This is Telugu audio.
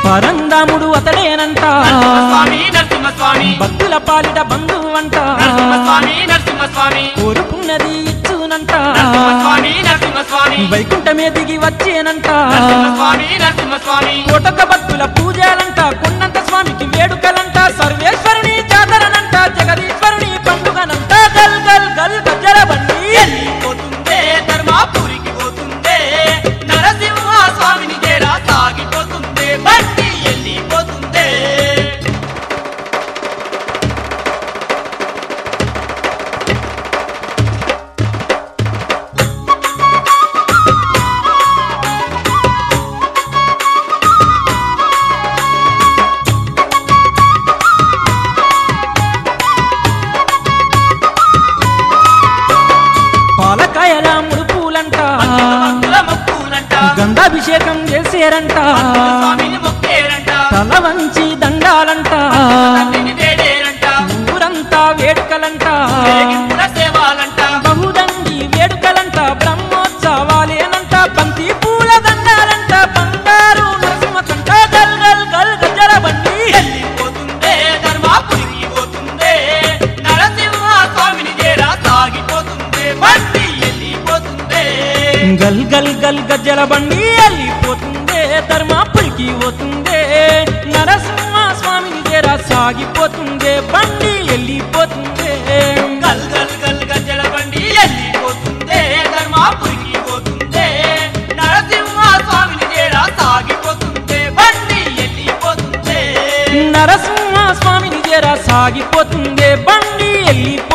పరందాముడు అతడేనంట స్వామి నరసింహస్వామి భక్తుల పాలిట బంధువంట నరసింహస్వామి నరసింహస్వామి కోరుకున్నది ఇచ్చునంట నరసింహస్వామి నరసింహస్వామి వైకుంఠమే దిగి వచ్చేనంట నరసింహస్వామి నరసింహస్వామి కోటక భక్తుల పూజలంట కొండంత స్వామికి వేడుకలంట సర్వేశ్వరుని జాతరనంట జగదీశ్వరుని పండుగనంట గల్ గల్ గల్ గజ్జల బండి పోతుందే ధర్మాపురికి పోతుందే నరసింహ స్వామిని చేరా సాగిపోతుందే బండి వెళ్ళిపోతుందే పాలకాయల ముడుపులంట భక్తుల మొక్కులంట గంధాభిషేకం చేసేరంట స్వామిని మొక్కేరంట తల వంచి దండాలంట తల్లిని వేడేరంట ఊరంతా వేడుకలంట వేగింపుల సేవాలంట బహుదండి వేడుకలంట బ్రహ్మోత్సవాలేనంట బంతి పూల దండాలంట బంగారు నరసింహకంట గల్ గల్ గల్ గజ్జల బండి వెళ్ళిపోతుందే ధర్మాపురికి పోతుందే నరసింహ స్వామిని చేరా సాగిపోతుందే బండి వెళ్ళిపోతుందే గల్ గల్ గల్ గజ్జల బండి వెళ్ళిపోతుందే ధర్మాపురికి పోతుందే నరసింహ స్వామిని చేరా సాగిపోతుందే బండి వెళ్ళిపోతుందే గల్ గల్ గల్ గజ్జల బండి వెళ్ళిపోతుందే ధర్మాపురికి పోతుందే నరసింహ స్వామిని చేరా సాగిపోతుందే బండి వెళ్ళిపోతుందే నరసింహ స్వామిని చేరా సాగిపోతుందే బండి వెళ్ళిపోతుందే